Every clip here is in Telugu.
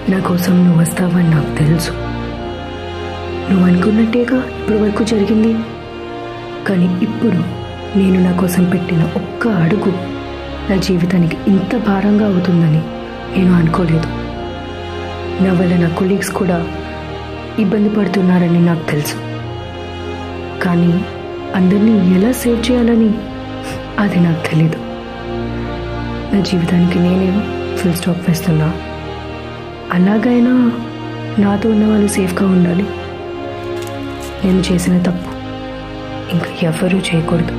నా కోసం నువ్వు వస్తావని నాకు తెలుసు నువ్వు అనుకున్నట్టేగా ఇప్పటి వరకు జరిగింది కానీ ఇప్పుడు నేను నా కోసం పెట్టిన ఒక్క అడుగు నా జీవితానికి ఇంత భారంగా అవుతుందని నేను అనుకోలేదు నా వల్ల నా కొలీగ్స్ కూడా ఇబ్బంది పడుతున్నారని నాకు తెలుసు కానీ అందరినీ ఎలా సేవ్ చేయాలని అది నాకు తెలీదు నా జీవితానికి నేనే ఫుల్ స్టాప్ వేస్తున్నా అలాగైనా నాతో ఉన్న వాళ్ళు సేఫ్గా ఉండాలి నేను చేసిన తప్పు ఇంకా ఎవరూ చేయకూడదు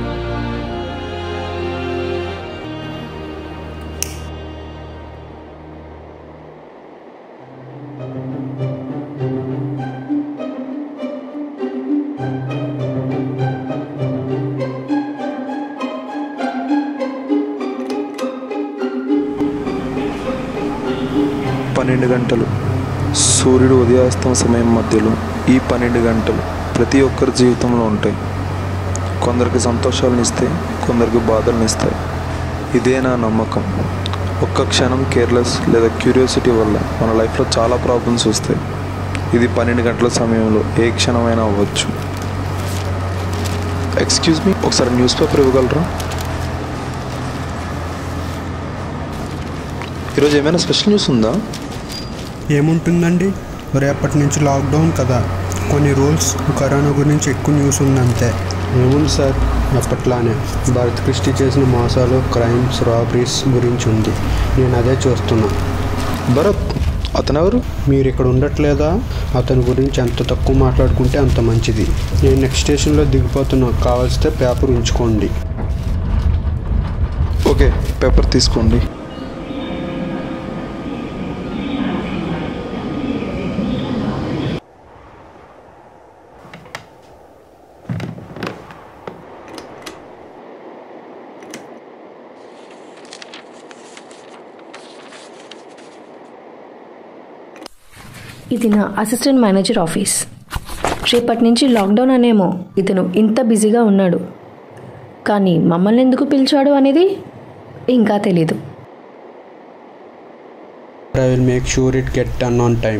పన్నెండు గంటలు సూర్యుడు ఉదయాస్తం సమయం మధ్యలో ఈ పన్నెండు గంటలు ప్రతి ఒక్కరి జీవితంలో ఉంటాయి కొందరికి సంతోషాలను ఇస్తాయి కొందరికి బాధలను ఇస్తాయి ఇదే నా నమ్మకం ఒక్క క్షణం కేర్లెస్ లేదా క్యూరియాసిటీ వల్ల మన లైఫ్లో చాలా ప్రాబ్లమ్స్ వస్తాయి ఇది పన్నెండు గంటల సమయంలో ఏ క్షణమైనా అవ్వచ్చు ఎక్స్క్యూజ్ మీ ఒకసారి న్యూస్ పేపర్ ఇవ్వగలరా ఈరోజు ఏమైనా స్పెషల్ న్యూస్ ఉందా ఏముంటుందండి రేపటి నుంచి లాక్డౌన్ కదా కొన్ని రూల్స్ కరోనా గురించి ఎక్కువ న్యూస్ ఉందంతే ఏముంది సార్ ఎప్పట్లానే భరత్ క్రిస్టి చేసిన మోసాలు క్రైమ్స్ రాబరీస్ గురించి ఉంది నేను అదే చూస్తున్నా భరత్ అతనెవరు మీరు ఇక్కడ ఉండట్లేదా అతని గురించి ఎంత తక్కువ మాట్లాడుకుంటే అంత మంచిది నేను నెక్స్ట్ స్టేషన్లో దిగిపోతున్నా కావాల్సితే పేపర్ ఉంచుకోండి ఓకే పేపర్ తీసుకోండి ఇది నా అసిస్టెంట్ మేనేజర్ ఆఫీస్ రేపటి నుంచి లాక్డౌన్ అనేమో ఇతను ఇంత బిజీగా ఉన్నాడు కానీ మమ్మల్ని ఎందుకు పిలిచాడు అనేది ఇంకా తెలీదు I will make sure it get done on time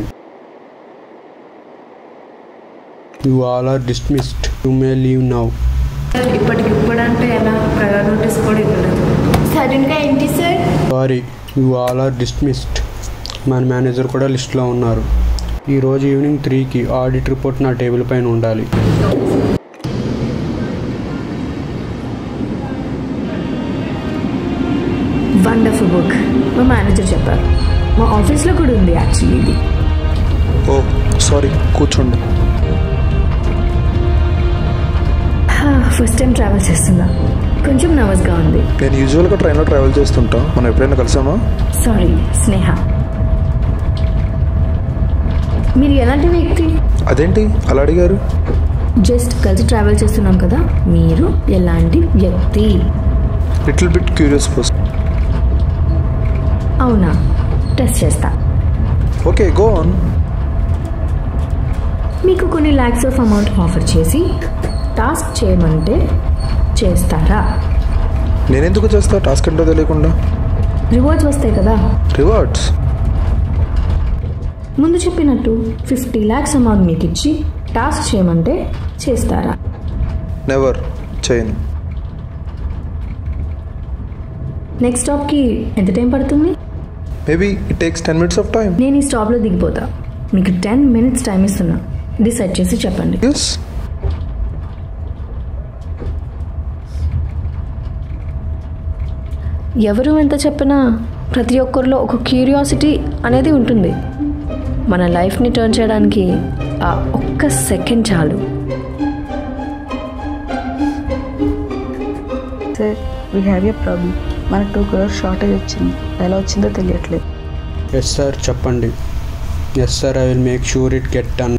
you all are dismissed you may leave now ఇప్పటికి ఇప్పుడంటే ఎలా ప్రయర్ నోటీస్ కూడా ఇవ్వలేదు సడన్గా ఏంటి sir sorry you all are dismissed మన మేనేజర్ కూడా లిస్ట్లో ఉన్నారు ఈరోజు ఈవినింగ్ త్రీకి ఆడిట్ రిపోర్ట్ నా టేబుల్ పైన ఉండాలి వండర్ఫుల్ బుక్ మా మేనేజర్ చెప్పారు మా ఆఫీస్లో కూడా ఉంది యాక్చువల్లీ ఇది ఓ సారీ కూర్చోండి ఫస్ట్ టైం ట్రావెల్ చేస్తున్నా కొంచెం నర్వస్గా ఉంది నేను యూజువల్గా ట్రైన్లో ట్రావెల్ చేస్తుంటా మనం ఎప్పుడైనా కలిసామా సారీ స్నేహ మీరు ఎలాంటి వ్యక్తి అదేంటి అలా అడిగారు జస్ట్ కలిసి ట్రావెల్ చేస్తున్నాం కదా మీరు ఎలాంటి వ్యక్తి లిటిల్ బిట్ క్యూరియస్ పర్సన్ అవునా టెస్ట్ చేస్తా ఓకే గో ఆన్ మీకు కొన్ని ల్యాక్స్ ఆఫ్ అమౌంట్ ఆఫర్ చేసి టాస్క్ చేయమంటే చేస్తారా నేనెందుకు చేస్తా టాస్క్ ఏంటో తెలియకుండా రివార్డ్స్ వస్తాయి కదా రివార్డ్స్ ముందు చెప్పినట్టు ఫిఫ్టీ ల్యాక్స్ అమౌంట్ మీకు ఇచ్చి టాస్క్ చేయమంటే చేస్తారా నెవర్ చేయను నెక్స్ట్ స్టాప్కి ఎంత టైం పడుతుంది maybe it takes ten minutes of time నేను ఈ స్టాప్లో దిగిపోతా మీకు టెన్ మినిట్స్ టైం ఇస్తున్నా డిసైడ్ చేసి చెప్పండి ఎస్ ఎవరు ఎంత చెప్పినా ప్రతి ఒక్కరిలో ఒక క్యూరియాసిటీ అనేది ఉంటుంది మన లైఫ్ని టర్న్ చేయడానికి ఆ ఒక్క సెకండ్ చాలు sir we have a problem మనకు టూ క్రోర్స్ షార్టేజ్ వచ్చింది ఎలా వచ్చిందో తెలియట్లేదు ఎస్ సార్ చెప్పండి yes sir I will make sure it get done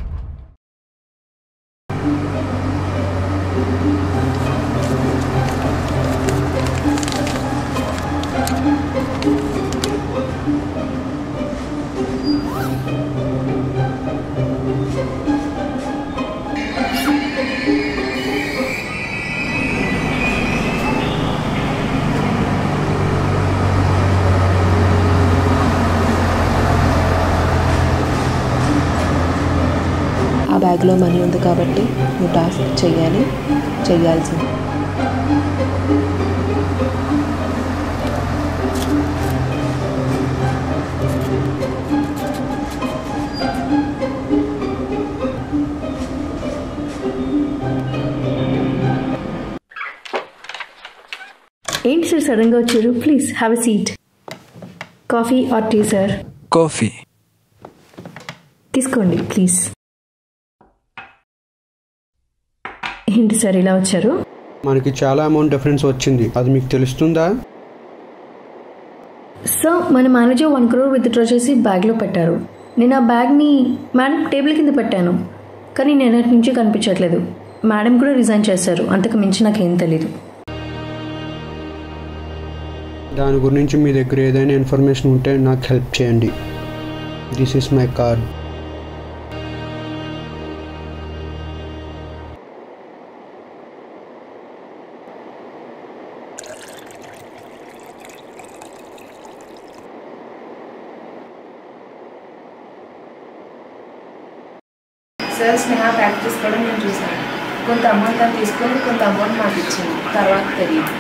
బ్యాగ్లో మనీ ఉంది కాబట్టి నువ్వు టాస్క్ చెయ్యాలి చెయ్యాల్సింది ఏంటి సార్ సడన్గా వచ్చారు please have a seat coffee or tea sir coffee తీసుకోండి ప్లీజ్ ఏంటి సార్ ఇలా వచ్చారు మనకి చాలా అమౌంట్ డిఫరెన్స్ వచ్చింది అది మీకు తెలుస్తుందా సో మన మేనేజర్ వన్ క్రోర్ విత్డ్రా చేసి బ్యాగ్లో పెట్టారు నేను ఆ బ్యాగ్ని మేడం టేబుల్ కింద పెట్టాను కానీ నిన్నటి నుంచి కనిపించట్లేదు మేడం కూడా రిజైన్ చేశారు అంతకు మించి నాకేం తెలీదు దాని గురించి మీ దగ్గర ఏదైనా ఇన్ఫర్మేషన్ ఉంటే నాకు హెల్ప్ చేయండి this is my card sir Sneha practice కూడా నేను చూసాను కొంత అమౌంట్ తను తీసుకొని కొంత అమౌంట్ నాకు ఇచ్చింది తర్వాత తెలియదు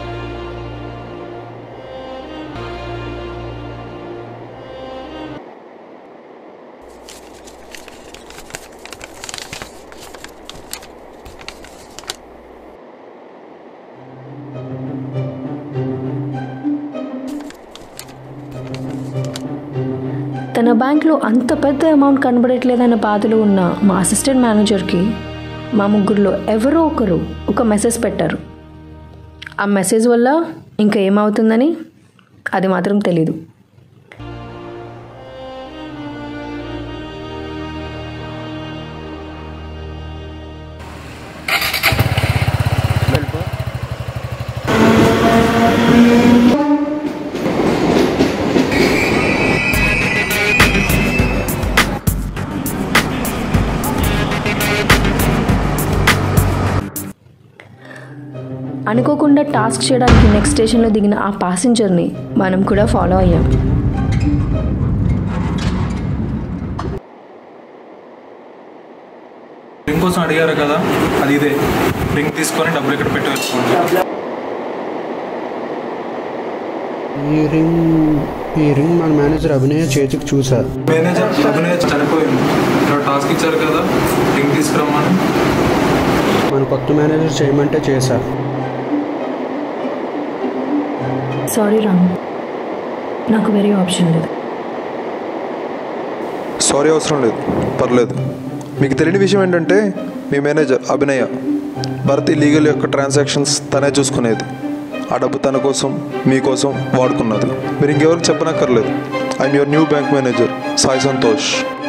తన బ్యాంక్లో అంత పెద్ద అమౌంట్ కనబడట్లేదన్న బాధలో ఉన్న మా అసిస్టెంట్ మేనేజర్కి మా ముగ్గురులో ఎవరో ఒకరు ఒక మెసేజ్ పెట్టారు ఆ మెసేజ్ వల్ల ఇంకా ఏమవుతుందని అది మాత్రం తెలీదు అనుకోకుండా టాస్క్ చేయడానికి నెక్స్ట్ స్టేషన్లో దిగిన ఆ ప్యాసింజర్ని మనం కూడా ఫాలో అయ్యాం రింగ్ కోసం అడిగారు కదా అది ఇదే రింగ్ తీసుకొని డబ్బులు ఇక్కడ పెట్టి వెళ్ళిపోండి ఈ రింగ్ ఈ రింగ్ మన మేనేజర్ అభినయ చేతికి చూసా మేనేజర్ అభినయ చనిపోయింది ఇక్కడ టాస్క్ ఇచ్చారు కదా రింగ్ తీసుకురమ్మని మన కొత్త మేనేజర్ చేయమంటే చేశా సారీ రామ్ నాకు వేరే ఆప్షన్ లేదు సారీ అవసరం లేదు పర్లేదు మీకు తెలియని విషయం ఏంటంటే మీ మేనేజర్ అభినయ భరత్ లీగల్ యొక్క ట్రాన్సాక్షన్స్ తనే చూసుకునేది ఆ డబ్బు తన కోసం మీకోసం వాడుకున్నది మీరు ఇంకెవరికి చెప్పనక్కర్లేదు I'm your new bank manager Sai Santosh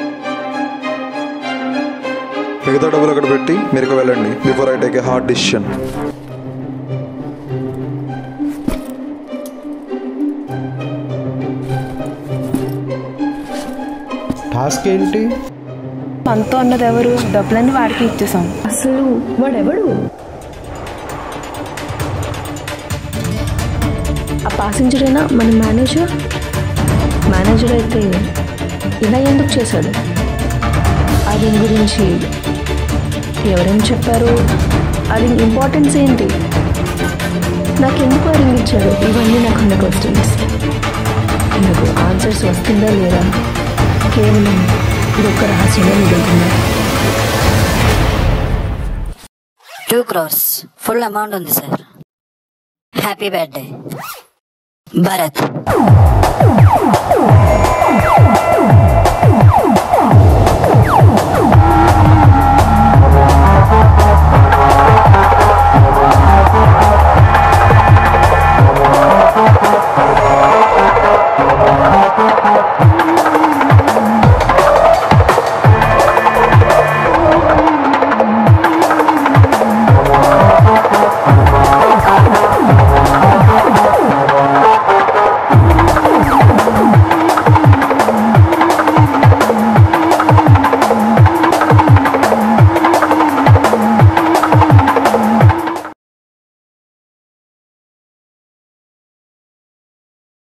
మిగతా డబ్బులు అక్కడ పెట్టి మీరు ఇక వెళ్ళండి before I take a hard decision task ఏంటి మనతో ఉన్నది ఎవరు డబ్బులన్నీ వాడికి ఇచ్చేసాం అసలు వాడెవడు ఆ ప్యాసింజరేనా మన మేనేజర్ మేనేజర్ అయితే ఇలా ఎందుకు చేశాడు ఆ దీని గురించి ఎవరేం చెప్పారు అది ఇంపార్టెన్స్ ఏంటి నాకెందుకు ఆ రింగ్ ఇచ్చాడు ఇవన్నీ నాకున్న క్వశ్చన్స్ నాకు ఆన్సర్స్ వస్తుందా లేదా కేవలం ఇది ఒక రహస్యంగా మిగులుతుంది టూ క్రోర్స్ ఫుల్ అమౌంట్ ఉంది సార్ హ్యాపీ బర్త్డే భరత్